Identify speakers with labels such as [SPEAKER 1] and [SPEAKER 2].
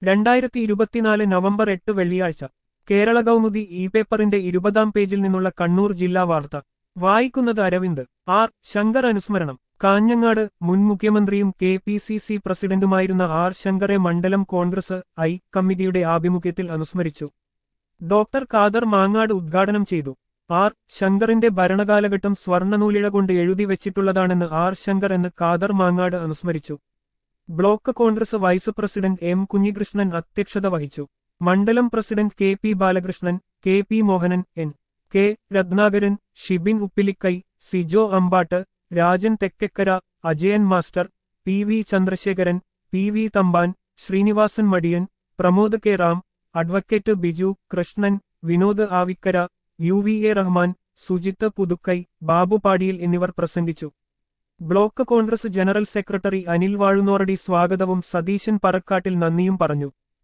[SPEAKER 1] രണ്ടായിരത്തി ഇരുപത്തിനാല് നവംബർ എട്ട് വെള്ളിയാഴ്ച കേരള കൗമുദി ഇ പേപ്പറിന്റെ ഇരുപതാം പേജിൽ നിന്നുള്ള കണ്ണൂർ ജില്ലാ വാർത്ത വായിക്കുന്നത് അരവിന്ദ് ആർ ശങ്കർ അനുസ്മരണം കാഞ്ഞങ്ങാട് മുൻ മുഖ്യമന്ത്രിയും കെ പി സി സി പ്രസിഡന്റുമായിരുന്ന ആർ ശങ്കറെ മണ്ഡലം കോൺഗ്രസ് ഐ കമ്മിറ്റിയുടെ ആഭിമുഖ്യത്തിൽ അനുസ്മരിച്ചു ഡോക്ടർ ഖാദർ മാങ്ങാട് ഉദ്ഘാടനം ചെയ്തു ആർ ശങ്കറിന്റെ ഭരണകാലഘട്ടം സ്വർണ്ണനൂലിഴ കൊണ്ട് എഴുതി വെച്ചിട്ടുള്ളതാണെന്ന് ആർ ശങ്കർ എന്ന് ഖാദർ മാങ്ങാട് അനുസ്മരിച്ചു block Congress vice president M Kunhikrishnan അധ്യക്ഷത വഹിച്ചു മണ്ഡലം president K P Balakrishnan K P Mohanan N K Ratnakaran Shibin Uppilikai Sijo Ambatt Rajan Thekkekara Ajayan master P V Chandrasekharan P V Thampan Srinivasan Madiyan Pramod K Ram advocate Biju Krishnan Vinod Avikkara U V A Rahman Sujith Puthukai Babu Padiyil എന്നിവർ പ്രസംഗിച്ചു block Congress general secretary Anil Vazhunnoradi സ്വാഗതവും സതീശൻ പറക്കാട്ടിൽ നന്ദിയും പറഞ്ഞു